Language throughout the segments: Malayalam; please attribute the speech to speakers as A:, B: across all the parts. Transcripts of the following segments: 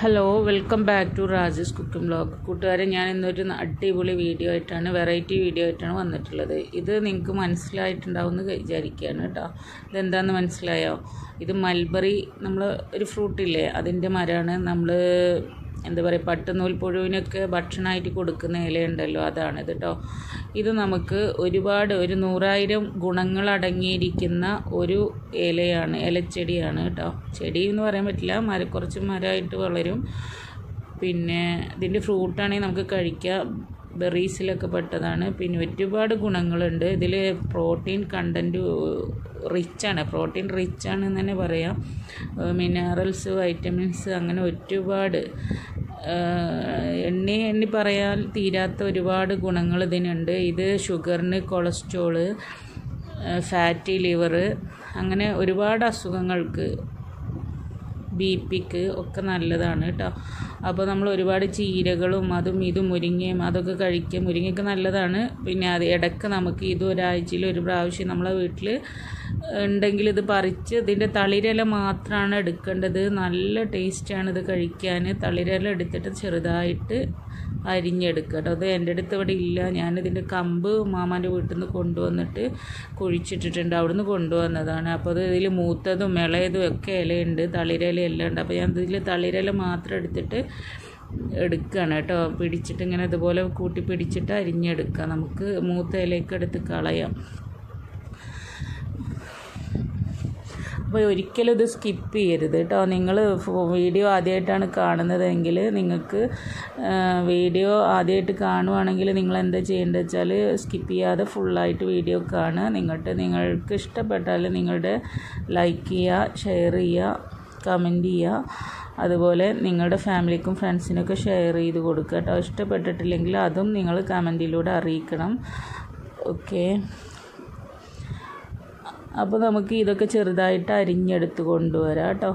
A: hello welcome back to Rajas cooking blog കൂട്ടുകാരെ ഞാൻ ഇന്നൊരു അടിപൊളി വീഡിയോ ആയിട്ടാണ് വെറൈറ്റി വീഡിയോ ആയിട്ടാണ് വന്നിട്ടുള്ളത് ഇത് നിങ്ങൾക്ക് മനസ്സിലായിട്ടുണ്ടാവും എന്ന് വിചാരിക്കുകയാണ് കേട്ടോ ഇതെന്താണെന്ന് മനസ്സിലായോ ഇത് മൽബറി നമ്മൾ ഒരു ഫ്രൂട്ടില്ലേ അതിൻ്റെ മരമാണ് നമ്മൾ എന്താ പറയുക പട്ടുനൂൽ പുഴുവിനൊക്കെ ഭക്ഷണമായിട്ട് കൊടുക്കുന്ന ഇലയുണ്ടല്ലോ അതാണിത് കേട്ടോ ഇത് നമുക്ക് ഒരുപാട് ഒരു നൂറായിരം ഗുണങ്ങൾ അടങ്ങിയിരിക്കുന്ന ഒരു ഇലയാണ് ഇലച്ചെടിയാണ് കേട്ടോ ചെടി എന്ന് പറയാൻ പറ്റില്ല മര കുറച്ച് മരമായിട്ട് വളരും പിന്നെ ഇതിൻ്റെ ഫ്രൂട്ടാണെങ്കിൽ നമുക്ക് കഴിക്കാം ബെറീസിലൊക്കെ പെട്ടതാണ് പിന്നെ ഒരുപാട് ഗുണങ്ങളുണ്ട് ഇതിൽ പ്രോട്ടീൻ കണ്ടൻറ്റ് റിച്ചാണ് പ്രോട്ടീൻ റിച്ചാണ് എന്ന് തന്നെ പറയാം മിനറൽസ് വൈറ്റമിൻസ് അങ്ങനെ ഒരുപാട് എണ്ണി എണ്ണി പറയാൻ തീരാത്ത ഒരുപാട് ഗുണങ്ങൾ ഇതിനുണ്ട് ഇത് ഷുഗറിന് കൊളസ്ട്രോള് ഫാറ്റി ലിവർ അങ്ങനെ ഒരുപാട് അസുഖങ്ങൾക്ക് ബി പിക്ക് ഒക്കെ നല്ലതാണ് കേട്ടോ അപ്പോൾ നമ്മൾ ഒരുപാട് ചീരകളും അതും ഇതും മുരിങ്ങയും അതൊക്കെ കഴിക്കുക മുരിങ്ങയൊക്കെ നല്ലതാണ് പിന്നെ അത് ഇടയ്ക്ക് നമുക്ക് ഇത് ഒരാഴ്ചയിൽ ഒരു പ്രാവശ്യം നമ്മളെ വീട്ടിൽ ഉണ്ടെങ്കിൽ ഇത് പറിച്ച് ഇതിൻ്റെ തളിരില മാത്രമാണ് എടുക്കേണ്ടത് നല്ല ടേസ്റ്റാണ് ഇത് കഴിക്കാൻ തളിരില എടുത്തിട്ട് ചെറുതായിട്ട് അരിഞ്ഞെടുക്കുക കേട്ടോ അത് എൻ്റെ അടുത്ത് ഇവിടെ ഇല്ല ഞാനിതിൻ്റെ കമ്പ് മാമാൻ്റെ വീട്ടിൽ നിന്ന് കൊണ്ടുവന്നിട്ട് കുഴിച്ചിട്ടിട്ടുണ്ട് അവിടുന്ന് കൊണ്ടുവന്നതാണ് അപ്പോൾ അത് ഇതിൽ മൂത്തതും ഇളയതും ഒക്കെ ഇലയുണ്ട് തളിരില എല്ലാം ഉണ്ട് അപ്പോൾ ഞാൻ ഇതിൽ തളിരില മാത്രം എടുത്തിട്ട് എടുക്കുകയാണ് കേട്ടോ പിടിച്ചിട്ട് ഇങ്ങനെ ഇതുപോലെ കൂട്ടി പിടിച്ചിട്ട് അരിഞ്ഞെടുക്കുക നമുക്ക് മൂത്ത ഇലയൊക്കെ എടുത്ത് കളയാം അപ്പോൾ ഒരിക്കലും ഇത് സ്കിപ്പ് ചെയ്യരുത് കേട്ടോ നിങ്ങൾ വീഡിയോ ആദ്യമായിട്ടാണ് കാണുന്നതെങ്കിൽ നിങ്ങൾക്ക് വീഡിയോ ആദ്യമായിട്ട് കാണുവാണെങ്കിൽ നിങ്ങൾ എന്താ ചെയ്യേണ്ടത് വെച്ചാൽ സ്കിപ്പ് ചെയ്യാതെ ഫുള്ളായിട്ട് വീഡിയോ കാണുക നിങ്ങളുടെ നിങ്ങൾക്ക് ഇഷ്ടപ്പെട്ടാൽ നിങ്ങളുടെ ലൈക്ക് ചെയ്യുക ഷെയർ ചെയ്യുക കമൻറ്റ് ചെയ്യുക അതുപോലെ നിങ്ങളുടെ ഫാമിലിക്കും ഫ്രണ്ട്സിനൊക്കെ ഷെയർ ചെയ്ത് കൊടുക്കുക കേട്ടോ ഇഷ്ടപ്പെട്ടിട്ടില്ലെങ്കിൽ അതും നിങ്ങൾ കമൻറ്റിലൂടെ അറിയിക്കണം ഓക്കെ അപ്പോൾ നമുക്ക് ഇതൊക്കെ ചെറുതായിട്ട് അരിഞ്ഞെടുത്ത് കൊണ്ടുവരാം കേട്ടോ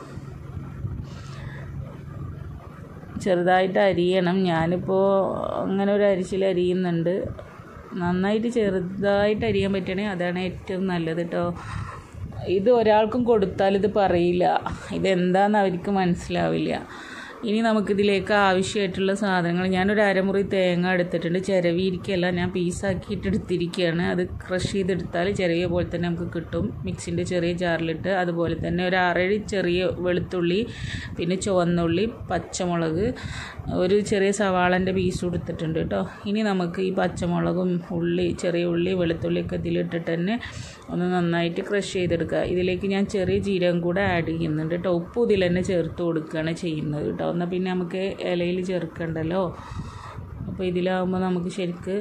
A: ചെറുതായിട്ട് അരിയണം ഞാനിപ്പോൾ അങ്ങനെ ഒരു അരിച്ചിൽ അരിയുന്നുണ്ട് നന്നായിട്ട് ചെറുതായിട്ട് അരിയാൻ പറ്റണേ അതാണ് ഏറ്റവും നല്ലത് കേട്ടോ ഇത് ഒരാൾക്കും കൊടുത്താൽ ഇത് പറയില്ല ഇതെന്താണെന്ന് അവർക്ക് മനസ്സിലാവില്ല ഇനി നമുക്കിതിലേക്ക് ആവശ്യമായിട്ടുള്ള സാധനങ്ങൾ ഞാനൊരു അരമുറി തേങ്ങ എടുത്തിട്ടുണ്ട് ചിരവിയിരിക്കല്ല ഞാൻ പീസാക്കിയിട്ട് എടുത്തിരിക്കുകയാണ് അത് ക്രഷ് ചെയ്തെടുത്താൽ ചെറിയ പോലെ തന്നെ നമുക്ക് കിട്ടും മിക്സിൻ്റെ ചെറിയ ജാറിലിട്ട് അതുപോലെ തന്നെ ഒരു ആറേഴ് ചെറിയ വെളുത്തുള്ളി പിന്നെ ചുവന്നുള്ളി പച്ചമുളക് ഒരു ചെറിയ സവാളൻ്റെ പീസ് കൊടുത്തിട്ടുണ്ട് കേട്ടോ ഇനി നമുക്ക് ഈ പച്ചമുളകും ഉള്ളി ചെറിയ ഉള്ളി വെളുത്തുള്ളിയൊക്കെ ഇതിലിട്ടിട്ട് തന്നെ ഒന്ന് നന്നായിട്ട് ക്രഷ് ചെയ്തെടുക്കുക ഇതിലേക്ക് ഞാൻ ചെറിയ ജീരകം കൂടെ ആഡ് ചെയ്യുന്നുണ്ട് കേട്ടോ ഉപ്പ് ഇതിൽ തന്നെ ചേർത്ത് കൊടുക്കുകയാണ് ചെയ്യുന്നത് കേട്ടോ എന്നാൽ പിന്നെ നമുക്ക് ഇലയിൽ ചേർക്കണ്ടല്ലോ അപ്പോൾ ഇതിലാവുമ്പോൾ നമുക്ക് ശരിക്ക്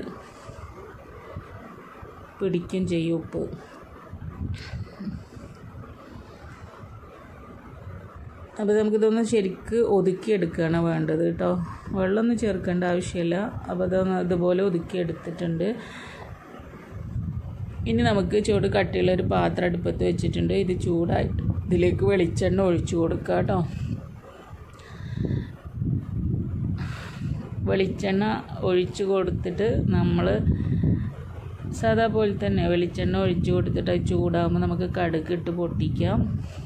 A: പിടിക്കും ചെയ്യും ഉപ്പ് അപ്പോൾ നമുക്കിതൊന്ന് ശരിക്ക് ഒതുക്കിയെടുക്കുകയാണ് വേണ്ടത് കേട്ടോ വെള്ളമൊന്നും ചേർക്കേണ്ട ആവശ്യമില്ല അപ്പോൾ അതൊന്ന് ഇതുപോലെ ഒതുക്കിയെടുത്തിട്ടുണ്ട് ഇനി നമുക്ക് ചൂട് കട്ടിയുള്ള ഒരു പാത്രം അടുപ്പത്ത് വെച്ചിട്ടുണ്ട് ഇത് ചൂടായിട്ട് ഇതിലേക്ക് വെളിച്ചെണ്ണ ഒഴിച്ചു കൊടുക്കുക കേട്ടോ വെളിച്ചെണ്ണ ഒഴിച്ചു കൊടുത്തിട്ട് നമ്മൾ സാധാ പോലെ തന്നെ വെളിച്ചെണ്ണ ഒഴിച്ചു കൊടുത്തിട്ട് അത് ചൂടാകുമ്പോൾ നമുക്ക് കടുക് ഇട്ട് പൊട്ടിക്കാം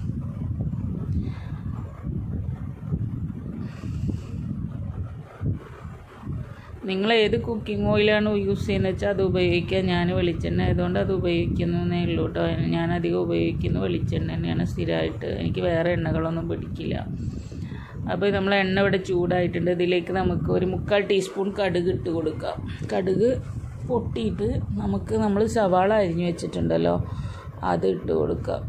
A: നിങ്ങൾ ഏത് കുക്കിംഗ് ഓയിലാണ് യൂസ് ചെയ്യുന്നത് വെച്ചാൽ അത് ഉപയോഗിക്കുക ഞാൻ വെളിച്ചെണ്ണ ആയതുകൊണ്ട് അത് ഉപയോഗിക്കുന്നേ ഉള്ളൂ കേട്ടോ ഞാൻ അധികം ഉപയോഗിക്കുന്ന വെളിച്ചെണ്ണ തന്നെയാണ് സ്ഥിരമായിട്ട് എനിക്ക് വേറെ എണ്ണകളൊന്നും പിടിക്കില്ല അപ്പോൾ നമ്മൾ എണ്ണ ഇവിടെ ചൂടായിട്ടുണ്ട് ഇതിലേക്ക് നമുക്ക് ഒരു മുക്കാൽ ടീസ്പൂൺ കടുക് ഇട്ട് കൊടുക്കാം കടുക് പൊട്ടിയിട്ട് നമുക്ക് നമ്മൾ സവാള അരിഞ്ഞു വെച്ചിട്ടുണ്ടല്ലോ അത് ഇട്ട് കൊടുക്കാം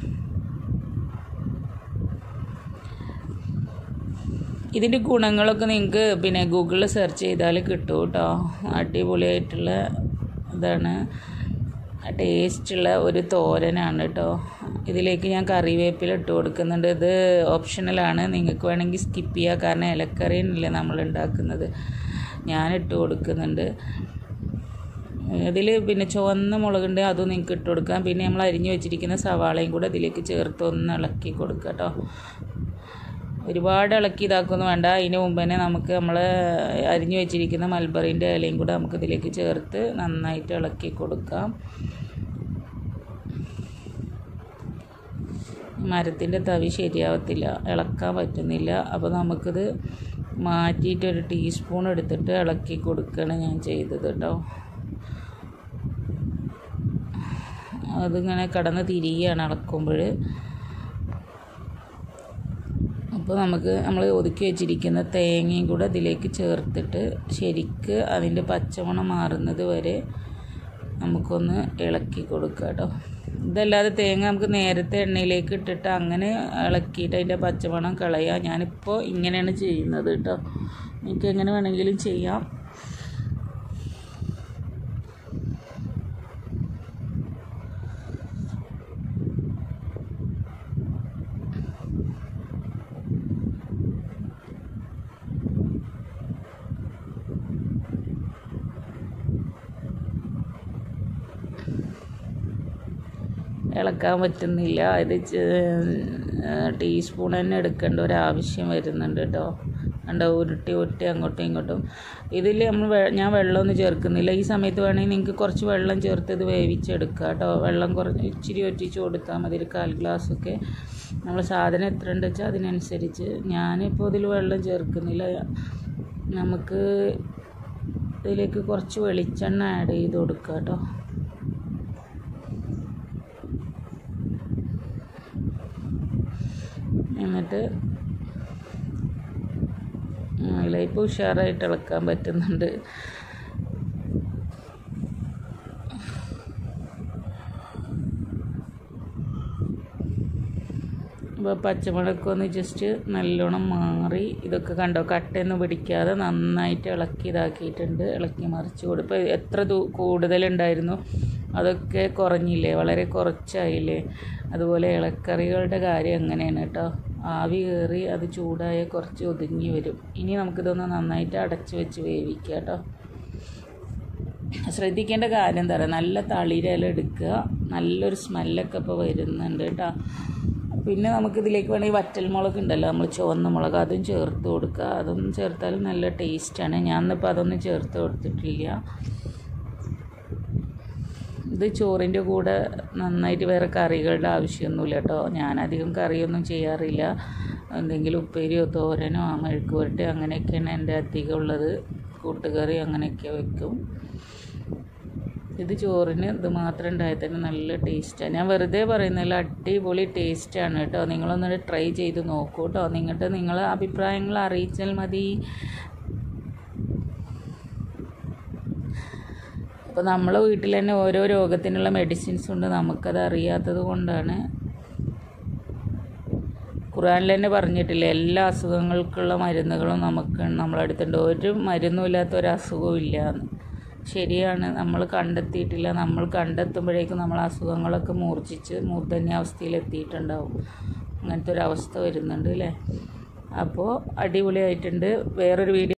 A: ഇതിൻ്റെ ഗുണങ്ങളൊക്കെ നിങ്ങൾക്ക് പിന്നെ ഗൂഗിളിൽ സെർച്ച് ചെയ്താൽ കിട്ടും കേട്ടോ അടിപൊളിയായിട്ടുള്ള ഇതാണ് ടേസ്റ്റുള്ള ഒരു തോരനാണ് കേട്ടോ ഇതിലേക്ക് ഞാൻ കറിവേപ്പില ഇട്ട് കൊടുക്കുന്നുണ്ട് ഇത് ഓപ്ഷണലാണ് നിങ്ങൾക്ക് വേണമെങ്കിൽ സ്കിപ്പ് ചെയ്യുക കാരണം ഇലക്കറിയല്ലേ നമ്മൾ ഉണ്ടാക്കുന്നത് ഞാൻ ഇട്ട് കൊടുക്കുന്നുണ്ട് ഇതിൽ പിന്നെ ചുവന്ന മുളകുണ്ട് അതും നിങ്ങൾക്ക് ഇട്ട് കൊടുക്കാം പിന്നെ നമ്മൾ അരിഞ്ഞു വെച്ചിരിക്കുന്ന സവാളയും കൂടെ ഇതിലേക്ക് ചേർത്ത് ഒന്ന് ഇളക്കി കൊടുക്കുക കേട്ടോ ഒരുപാട് ഇളക്കി ഇതാക്കൊന്നും വേണ്ട അതിന് മുമ്പ് തന്നെ നമുക്ക് നമ്മൾ അരിഞ്ഞു വെച്ചിരിക്കുന്ന മൽബറിൻ്റെ ഇലയും കൂടെ നമുക്ക് ഇതിലേക്ക് ചേർത്ത് നന്നായിട്ട് ഇളക്കി കൊടുക്കാം മരത്തിൻ്റെ തവി ശരിയാവത്തില്ല ഇളക്കാൻ പറ്റുന്നില്ല അപ്പോൾ നമുക്കിത് മാറ്റിയിട്ട് ഒരു ടീസ്പൂൺ എടുത്തിട്ട് ഇളക്കി കൊടുക്കുകയാണ് ഞാൻ ചെയ്തത് കേട്ടോ അതിങ്ങനെ കടന്ന് തിരിയുകയാണ് ഇളക്കുമ്പോൾ അപ്പോൾ നമുക്ക് നമ്മൾ ഒതുക്കി വെച്ചിരിക്കുന്ന തേങ്ങയും കൂടെ അതിലേക്ക് ചേർത്തിട്ട് ശരിക്ക് അതിൻ്റെ പച്ചമണം മാറുന്നത് വരെ നമുക്കൊന്ന് ഇളക്കി കൊടുക്കുക കേട്ടോ ഇതല്ലാതെ തേങ്ങ നമുക്ക് നേരത്തെ എണ്ണയിലേക്ക് ഇട്ടിട്ട് അങ്ങനെ ഇളക്കിയിട്ട് അതിൻ്റെ പച്ചമണം കളയാം ഞാനിപ്പോൾ ഇങ്ങനെയാണ് ചെയ്യുന്നത് കേട്ടോ എനിക്ക് എങ്ങനെ വേണമെങ്കിലും ചെയ്യാം ഇളക്കാൻ പറ്റുന്നില്ല ഇത് ടീസ്പൂൺ തന്നെ എടുക്കേണ്ട ഒരാവശ്യം വരുന്നുണ്ട് കേട്ടോ കണ്ടോ ഉരുട്ടി ഉരുട്ടി അങ്ങോട്ടും ഇങ്ങോട്ടും ഇതിൽ നമ്മൾ ഞാൻ വെള്ളമൊന്നും ചേർക്കുന്നില്ല ഈ സമയത്ത് വേണമെങ്കിൽ നിങ്ങൾക്ക് കുറച്ച് വെള്ളം ചേർത്ത് ഇത് വേവിച്ചെടുക്കുക കേട്ടോ വെള്ളം കുറച്ച് ഇച്ചിരി ഒറ്റിച്ച് കൊടുത്താൽ മതി ഒരു കാൽ ഗ്ലാസ്സൊക്കെ നമ്മൾ സാധനം എത്ര ഉണ്ട് വെച്ചാൽ അതിനനുസരിച്ച് ഞാനിപ്പോൾ ഇതിൽ വെള്ളം ചേർക്കുന്നില്ല നമുക്ക് ഇതിലേക്ക് കുറച്ച് വെളിച്ചെണ്ണ ആഡ് ചെയ്ത് കൊടുക്കുക കേട്ടോ എന്നിട്ട് ഇലയിപ്പോൾ ഉഷാറായിട്ട് ഇളക്കാൻ പറ്റുന്നുണ്ട് അപ്പോൾ പച്ചമുളകൊക്കെ ഒന്ന് ജസ്റ്റ് നല്ലോണം മാറി ഇതൊക്കെ കണ്ടോ കട്ടയൊന്നും പിടിക്കാതെ നന്നായിട്ട് ഇളക്കി ഇതാക്കിയിട്ടുണ്ട് ഇളക്കി മറിച്ച് കൊടുക്കും ഇപ്പോൾ എത്ര കൂടുതലുണ്ടായിരുന്നു അതൊക്കെ കുറഞ്ഞില്ലേ വളരെ കുറച്ചായില്ലേ അതുപോലെ ഇളക്കറികളുടെ കാര്യം അങ്ങനെയാണ് കേട്ടോ ആവി കയറി അത് ചൂടായ കുറച്ച് ഒതുങ്ങി വരും ഇനി നമുക്കിതൊന്ന് നന്നായിട്ട് അടച്ച് വെച്ച് വേവിക്കുക കേട്ടോ ശ്രദ്ധിക്കേണ്ട കാര്യം എന്താ പറയുക നല്ല തളിരില എടുക്കുക നല്ലൊരു സ്മെല്ലൊക്കെ ഇപ്പോൾ വരുന്നുണ്ട് കേട്ടോ പിന്നെ നമുക്കിതിലേക്ക് വേണമെങ്കിൽ വറ്റൽമുളക് ഉണ്ടല്ലോ നമ്മൾ ചുവന്ന മുളക് അതും ചേർത്ത് കൊടുക്കുക അതും ചേർത്താലും നല്ല ടേസ്റ്റാണ് ഞാൻ ഇന്നിപ്പോൾ അതൊന്നും ചേർത്ത് കൊടുത്തിട്ടില്ല ഇത് ചോറിൻ്റെ കൂടെ നന്നായിട്ട് വേറെ കറികളുടെ ആവശ്യമൊന്നുമില്ല കേട്ടോ ഞാനധികം കറിയൊന്നും ചെയ്യാറില്ല എന്തെങ്കിലും ഉപ്പേരിയോ തോരനോ മെഴുക്ക് പുരട്ടി അങ്ങനെയൊക്കെയാണ് എൻ്റെ അധികം ഉള്ളത് കൂട്ടുകറി അങ്ങനെയൊക്കെ വെക്കും ഇത് ചോറിന് ഇത് മാത്രം ഉണ്ടായാൽ തന്നെ നല്ല ടേസ്റ്റാണ് ഞാൻ വെറുതെ പറയുന്നില്ല അടിപൊളി ടേസ്റ്റാണ് കേട്ടോ നിങ്ങളൊന്ന് ട്രൈ ചെയ്ത് നോക്കൂ കേട്ടോ നിങ്ങളുടെ നിങ്ങളെ അഭിപ്രായങ്ങൾ അറിയിച്ചാൽ മതി അപ്പോൾ നമ്മളെ വീട്ടിൽ തന്നെ ഓരോ രോഗത്തിനുള്ള മെഡിസിൻസ് ഉണ്ട് നമുക്കത് അറിയാത്തത് കൊണ്ടാണ് ഖുറാനിൽ തന്നെ പറഞ്ഞിട്ടില്ലേ എല്ലാ അസുഖങ്ങൾക്കുള്ള മരുന്നുകളും നമുക്ക് നമ്മളടുത്തുണ്ട് ഒരു മരുന്നുമില്ലാത്ത ഒരു അസുഖവും ഇല്ല എന്ന് ശരിയാണ് നമ്മൾ കണ്ടെത്തിയിട്ടില്ല നമ്മൾ കണ്ടെത്തുമ്പോഴേക്കും നമ്മൾ അസുഖങ്ങളൊക്കെ മൂർച്ഛിച്ച് മൂർധന്യാവസ്ഥയിൽ എത്തിയിട്ടുണ്ടാവും അങ്ങനത്തെ ഒരു അവസ്ഥ വരുന്നുണ്ട് അല്ലേ അപ്പോൾ അടിപൊളിയായിട്ടുണ്ട് വേറൊരു വീഡിയോ